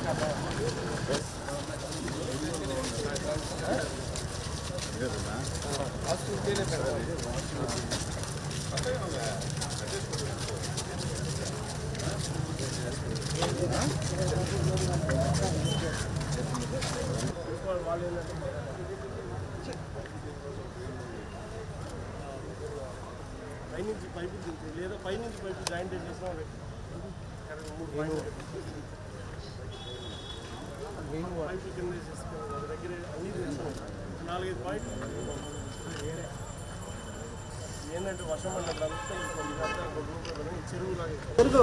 పైనుంచి పైపు దించు లేదా పైనుంచి పైపు జాయింట్ చేసినా కరెక్ట్ మూడు పాయింట్ పైపు కింద వేసేసుకో వాళ్ళ దగ్గర అన్ని తెలుసు నాలుగైదు పాయింట్లు ఏంటంటే వర్షం పడినప్పుడు అంతా ఈ కొన్ని గంటలు ఒక గ్రూప్ లో ఈ చెరువు లాగా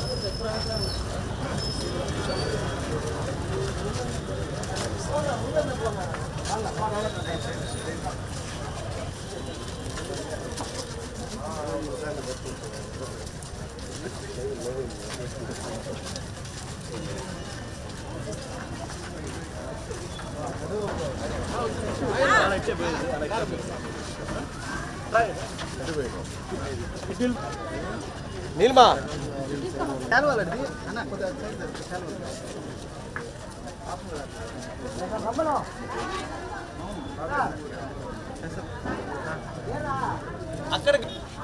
నీల్మా అక్కడ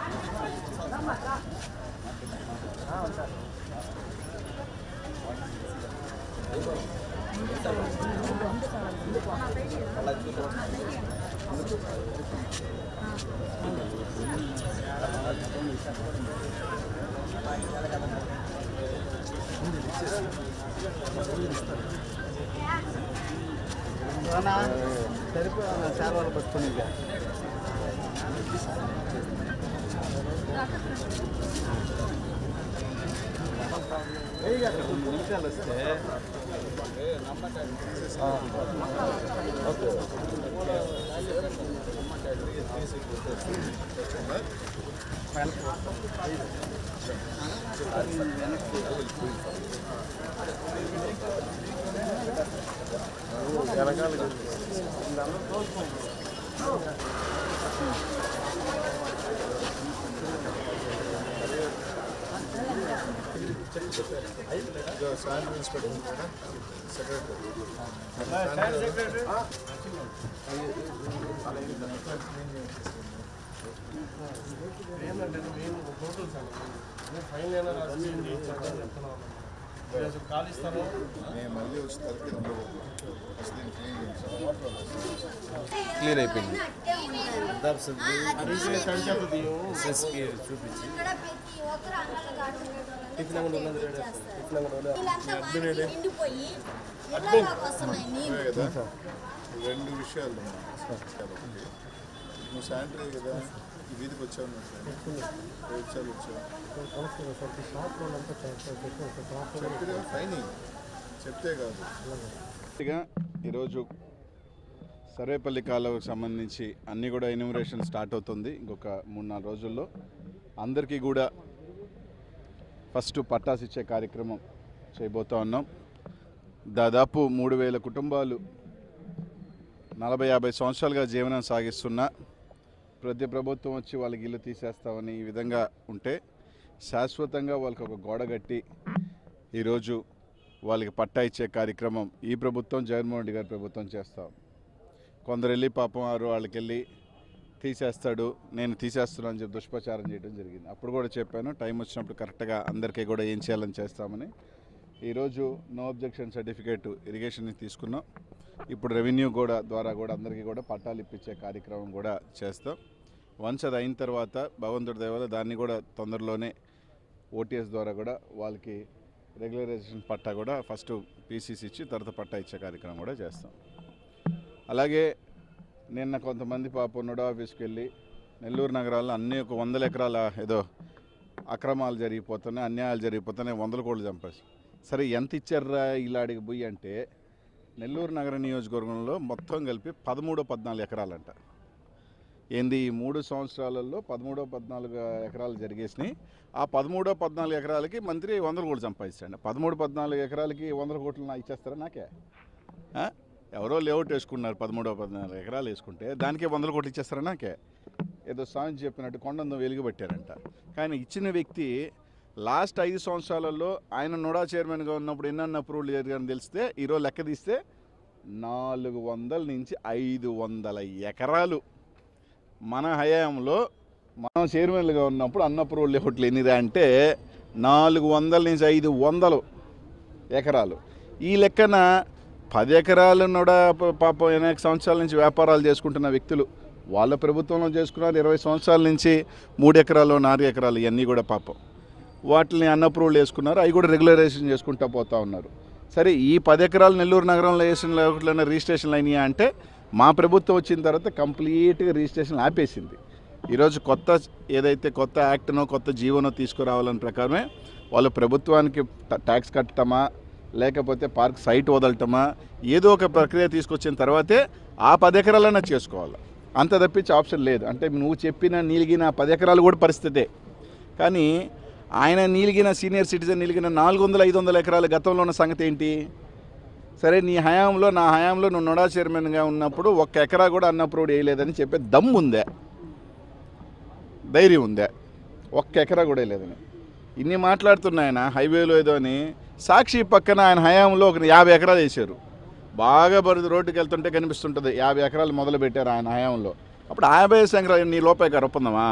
ఏంటంటే మేము టోటల్ సార్ మేము ఫైన్ అయినా రాసేయండి చక్కగా చెప్తున్నాం ఈరోజు ఖాళీ స్థలం నేను మళ్ళీ వచ్చి తలకి ఉండకూడదు అసలు నేను క్లీన్ చేయించాను క్లియర్ అయిపోయింది అడిగితే సంచాలు బియ్యం చూపించి ఇక్కడ ప్రతి ఒక్కరు అంగళ్ళ గాడులు టిఫిన్ అంగడి ఉన్నది రేడే టిఫిన్ అంగడి ఉన్నది. వీళ్ళంతా వాటికి నిండిపోయి ఇళ్ళలోకి వస్తున్నాయి నీళ్ళు ఇవే కదా రెండు విషయాలు ఉన్నాయి. ఒకటి, నువ్వు శానిటరీ కదా ఈ వీధికి వచ్చావు నువ్వు ఏ విషయాలు వచ్చావు చెప్పితే ఫైన్ చెప్తే కాదు పూర్తిగా ఈరోజు సర్వేపల్లి కాలువకు సంబంధించి అన్నీ కూడా ఎన్యూమరేషన్ స్టార్ట్ అవుతుంది ఇంకొక మూడు నాలుగు రోజుల్లో అందరికీ కూడా ఫస్ట్ పట్టాస్ ఇచ్చే కార్యక్రమం చేయబోతా ఉన్నాం దాదాపు మూడు వేల కుటుంబాలు నలభై యాభై సంవత్సరాలుగా జీవనం సాగిస్తున్న ప్రతి ప్రభుత్వం వచ్చి వాళ్ళకి ఇల్లు తీసేస్తామని ఈ విధంగా ఉంటే శాశ్వతంగా వాళ్ళకి ఒక గోడ కట్టి ఈరోజు వాళ్ళకి పట్టా ఇచ్చే కార్యక్రమం ఈ ప్రభుత్వం జగన్మోహన్ రెడ్డి గారి ప్రభుత్వం చేస్తాం కొందరు వెళ్ళి పాపం వారు వాళ్ళకి వెళ్ళి తీసేస్తాడు నేను తీసేస్తున్నాను అని చెప్పి దుష్ప్రచారం చేయడం జరిగింది అప్పుడు కూడా చెప్పాను టైం వచ్చినప్పుడు కరెక్ట్గా అందరికీ కూడా ఏం చేయాలని చేస్తామని ఈరోజు నో అబ్జెక్షన్ సర్టిఫికేట్ ఇరిగేషన్ తీసుకున్నాం ఇప్పుడు రెవెన్యూ కూడా ద్వారా కూడా అందరికీ కూడా పట్టాలు ఇప్పించే కార్యక్రమం కూడా చేస్తాం వన్స్ అది అయిన తర్వాత భగవంతుడి దేవాల దాన్ని కూడా తొందరలోనే ఓటీఎస్ ద్వారా కూడా వాళ్ళకి రెగ్యులరైజేషన్ పట్టా కూడా ఫస్ట్ పీసీసీ ఇచ్చి తర్వాత పట్టా ఇచ్చే కార్యక్రమం కూడా చేస్తాం అలాగే నిన్న కొంతమంది పాపం నోడా ఆఫీస్కి వెళ్ళి నెల్లూరు నగరాల్లో అన్ని ఒక వందల ఎకరాల ఏదో అక్రమాలు జరిగిపోతున్నాయి అన్యాయాలు జరిగిపోతున్నాయి వందల కోట్లు చంపేసి సరే ఎంత ఇచ్చారా ఇలాడికి పోయి అంటే నెల్లూరు నగర నియోజకవర్గంలో మొత్తం కలిపి పదమూడో పద్నాలుగు ఎకరాలంట ఏంది ఈ మూడు సంవత్సరాలలో పదమూడో పద్నాలుగు ఎకరాలు జరిగేసినాయి ఆ పదమూడో పద్నాలుగు ఎకరాలకి మంత్రి వందల కోట్లు సంపాదిస్తాడు పదమూడు పద్నాలుగు ఎకరాలకి వందల కోట్లు నా ఇచ్చేస్తారా నాకే ఆ? ఎవరో లేఅవుట్ వేసుకున్నారు పదమూడో పద్నాలుగు ఎకరాలు వేసుకుంటే దానికే వందల కోట్లు ఇచ్చేస్తారా నాకే ఏదో స్వామి చెప్పినట్టు కొండందో వెలుగుబట్టారంట కానీ ఇచ్చిన వ్యక్తి లాస్ట్ ఐదు సంవత్సరాలలో ఆయన నోడా చైర్మన్గా ఉన్నప్పుడు ఎన్నన్న అప్రూవల్ జరిగాయని తెలిస్తే ఈరోజు లెక్క తీస్తే నాలుగు వందల నుంచి ఐదు వందల ఎకరాలు మన హయాంలో మనం చైర్మన్లుగా ఉన్నప్పుడు అన్న అప్రూవల్ హోటల్ ఎన్నిరా అంటే నాలుగు వందల నుంచి ఐదు వందలు ఎకరాలు ఈ లెక్కన పది ఎకరాలు కూడా ప- పాపం అనేక సంవత్సరాల నుంచి వ్యాపారాలు చేసుకుంటున్న వ్యక్తులు వాళ్ళ ప్రభుత్వంలో చేసుకున్నారు ఇరవై సంవత్సరాల నుంచి మూడు ఎకరాలు నాలుగు ఎకరాలు ఇవన్నీ కూడా పాపం వాటిని అన్అప్రూవల్ వేసుకున్నారు అవి కూడా రెగ్యులరైజేషన్ చేసుకుంటూ పోతా ఉన్నారు సరే ఈ పది ఎకరాలు నెల్లూరు నగరంలో వేసిన లేకపోతే రిజిస్ట్రేషన్లు అయినాయా అంటే మా ప్రభుత్వం వచ్చిన తర్వాత కంప్లీట్గా రిజిస్ట్రేషన్ ఆపేసింది ఈరోజు కొత్త ఏదైతే కొత్త యాక్ట్నో కొత్త జీవనో తీసుకురావాలని ప్రకారమే వాళ్ళు ప్రభుత్వానికి ట- ట్యాక్స్ కట్టటమా లేకపోతే పార్క్ సైట్ వదలటమా ఏదో ఒక ప్రక్రియ తీసుకొచ్చిన తర్వాతే ఆ పది ఎకరాలన్నా చేసుకోవాలి అంత తప్పించి ఆప్షన్ లేదు అంటే నువ్వు చెప్పిన నీలిగిన పది ఎకరాలు కూడా పరిస్థితే కానీ ఆయన నీలిగిన సీనియర్ సిటిజన్ నీలిగిన నాలుగు వందల ఐదు వందల ఎకరాల గతంలో ఉన్న సంగతి ఏంటి సరే నీ హయాంలో నా హయాంలో నువ్వు నొడా చైర్మన్గా ఉన్నప్పుడు ఒక్క ఎకరా కూడా అన్నప్రూవ్డ్ వేయలేదని చెప్పే దమ్ము ఉందే ధైర్యం ఉందే ఒక్క ఎకరా కూడా వేయలేదని ఇన్ని మాట్లాడుతున్నాయన హైవేలో ఏదో అని సాక్షి పక్కన ఆయన హయాంలో ఒక యాభై ఎకరాలు వేశారు బాగా బరుదు రోడ్డుకి వెళ్తుంటే కనిపిస్తుంటుంది యాభై ఎకరాలు మొదలు పెట్టారు ఆయన హయాంలో అప్పుడు యాభై ఎకరాలు నీ లోపల ఒప్పందమా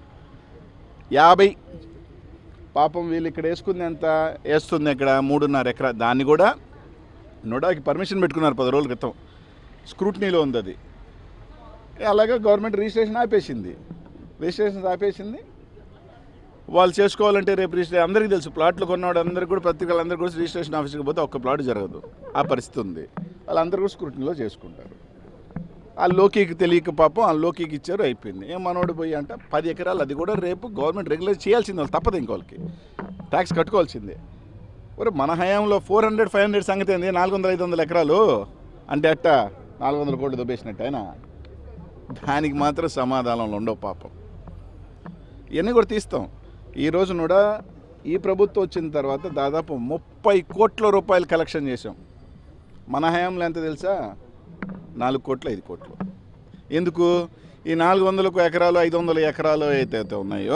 యాభై పాపం వీళ్ళు ఇక్కడ వేసుకుంది ఎంత వేస్తుంది ఇక్కడ మూడున్నర ఎకరా దాన్ని కూడా నోడాకి పర్మిషన్ పెట్టుకున్నారు పది రోజుల క్రితం స్క్రూట్నీలో ఉంది అది అలాగే గవర్నమెంట్ రిజిస్ట్రేషన్ ఆపేసింది రిజిస్ట్రేషన్ ఆపేసింది వాళ్ళు చేసుకోవాలంటే రేపు రిజిస్ట్రేషన్ అందరికీ తెలుసు ప్లాట్లు కొన్నవాడు అందరికీ కూడా పత్రికలు అందరికీ కూడా రిజిస్ట్రేషన్ ఆఫీస్కి పోతే ఒక్క ప్లాట్ జరగదు ఆ పరిస్థితి ఉంది వాళ్ళందరూ కూడా స్క్రూటినీలో చేసుకుంటారు ఆ లోకీకి తెలియక పాపం ఆ లోకీకి ఇచ్చారు అయిపోయింది ఏం మనోడు పోయి అంటే పది ఎకరాలు అది కూడా రేపు గవర్నమెంట్ రెగ్యులర్ చేయాల్సింది వాళ్ళు తప్పదు ఇంకోళ్ళకి ట్యాక్స్ కట్టుకోవాల్సిందే ఒరే మన హయాంలో ఫోర్ హండ్రెడ్ ఫైవ్ హండ్రెడ్ సంగతి ఏంది నాలుగు వందల ఐదు వందల ఎకరాలు అంటే అట్ట నాలుగు వందల కోట్లు దుబ్బేసినట్టు అయినా దానికి మాత్రం సమాధానంలో ఉండవు పాపం ఇవన్నీ కూడా తీస్తాం ఈ రోజు కూడా ఈ ప్రభుత్వం వచ్చిన తర్వాత దాదాపు ముప్పై కోట్ల రూపాయలు కలెక్షన్ చేసాం మన హయాంలో ఎంత తెలుసా నాలుగు కోట్లు ఐదు కోట్లు ఎందుకు ఈ నాలుగు వందలకు ఎకరాలు ఐదు వందల ఎకరాలు అయితే అయితే ఉన్నాయో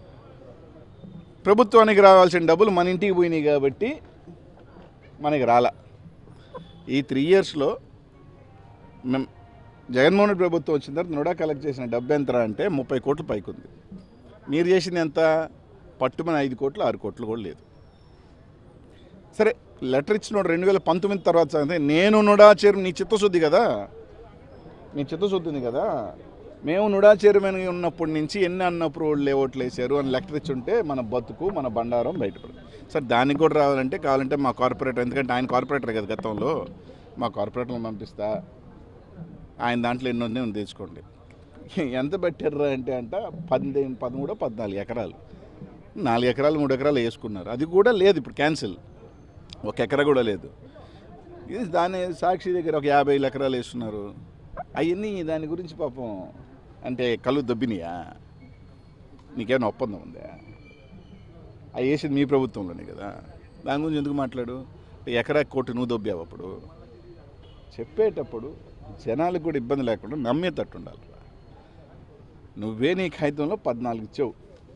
ప్రభుత్వానికి రావాల్సిన డబ్బులు మన ఇంటికి పోయినాయి కాబట్టి మనకి రాలా ఈ త్రీ ఇయర్స్లో మేము జగన్మోహన్ రెడ్డి ప్రభుత్వం వచ్చిన తర్వాత నుడా కలెక్ట్ చేసిన డబ్బు ఎంత అంటే ముప్పై కోట్ల పైకి ఉంది మీరు చేసింది ఎంత పట్టుమని ఐదు కోట్లు ఆరు కోట్లు కూడా లేదు సరే లెటర్ ఇచ్చినోడు రెండు వేల పంతొమ్మిది తర్వాత సంగతి నేను నుడా చేరు నీ చిత్తశుద్ధి కదా నీ చిత్తశుద్ధి ఉంది కదా మేము నుడా చైర్మన్ ఉన్నప్పటి నుంచి ఎన్ని అన్నప్పుడు వాళ్ళు ఓట్లు వేసారు అని లెక్క తెచ్చుంటే మన బతుకు మన బండారం బయటపడదు సరే దానికి కూడా రావాలంటే కావాలంటే మా కార్పొరేటర్ ఎందుకంటే ఆయన కార్పొరేటర్ కదా గతంలో మా కార్పొరేటర్ని పంపిస్తా ఆయన దాంట్లో ఎన్నో ఉన్నాయి తెచ్చుకోండి ఎంత పెట్టారు అంటే అంట పద్దెనిమిది పదమూడో పద్నాలుగు ఎకరాలు నాలుగు ఎకరాలు మూడు ఎకరాలు వేసుకున్నారు అది కూడా లేదు ఇప్పుడు క్యాన్సిల్ ఒక ఎకరా కూడా లేదు ఇది దాని సాక్షి దగ్గర ఒక యాభై ఎకరాలు వేస్తున్నారు అవన్నీ దాని గురించి పాపం అంటే కళ్ళు దొబ్బినాయా నీకేమైనా ఒప్పందం ఉందా అవి వేసింది మీ ప్రభుత్వంలోనే కదా దాని గురించి ఎందుకు మాట్లాడు ఎకరా కోటి నువ్వు దొబ్బావు అప్పుడు చెప్పేటప్పుడు జనాలకు కూడా ఇబ్బంది లేకుండా నమ్మేటట్టు ఉండాలి నువ్వే నీ కాగితంలో పద్నాలుగు ఇచ్చావు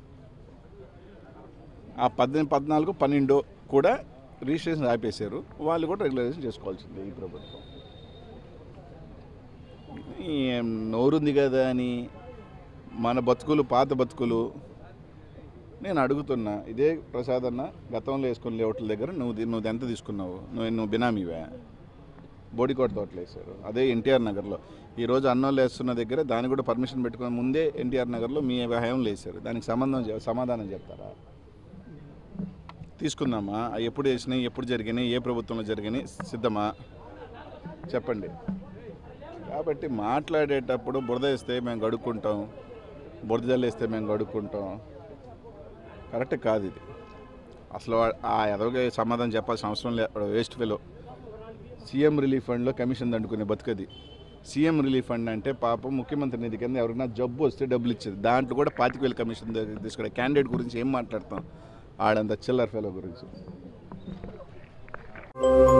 ఆ పద్దెనిమిది పద్నాలుగు పన్నెండు కూడా రిజిస్ట్రేషన్ ఆపేశారు వాళ్ళు కూడా రెగ్యులరైజేషన్ చేసుకోవాల్సిందే ఈ ప్రభుత్వం ఏం నోరుంది కదా అని మన బతుకులు పాత బతుకులు నేను అడుగుతున్నా ఇదే ప్రసాద్ అన్న గతంలో వేసుకుని లేవట్ల దగ్గర నువ్వు ది- నువ్వు ఎంత తీసుకున్నావు నువ్వు నువ్వు బినామీవా బోడికోట తోటలు వేశారు అదే ఎన్టీఆర్ నగర్లో ఈరోజు అన్నోళ్ళు వేస్తున్న దగ్గర దానికి కూడా పర్మిషన్ పెట్టుకుని ముందే ఎన్టీఆర్ నగర్లో మీ హయాంలో వేశారు దానికి సంబంధం చె- సమాధానం చెప్తారా తీసుకుందామా అవి ఎప్పుడు వేసినాయి ఎప్పుడు జరిగినాయి ఏ ప్రభుత్వంలో జరిగినాయి సిద్ధమా చెప్పండి కాబట్టి మాట్లాడేటప్పుడు బురద వేస్తే మేము గడుక్కుంటాం బురద జల్లేస్తే మేము గడుక్కుంటాం కరెక్ట్ కాదు ఇది అసలు వా- ఆ ఎదవగా సమాధానం చెప్పాల్సిన అవసరం లేదు వేస్ట్ ఫెలో సీఎం రిలీఫ్ ఫండ్లో కమిషన్ దండుకునే బతుకది సీఎం రిలీఫ్ ఫండ్ అంటే పాపం ముఖ్యమంత్రి నిధి కింద ఎవరైనా జబ్బు వస్తే డబ్బులు ఇచ్చేది దాంట్లో కూడా పాతిక వేల కమిషన్ తీసుకునే క్యాండిడేట్ గురించి ఏం మాట్లాడతాం ఆడంత చిల్లర్ ఫెలో గురించి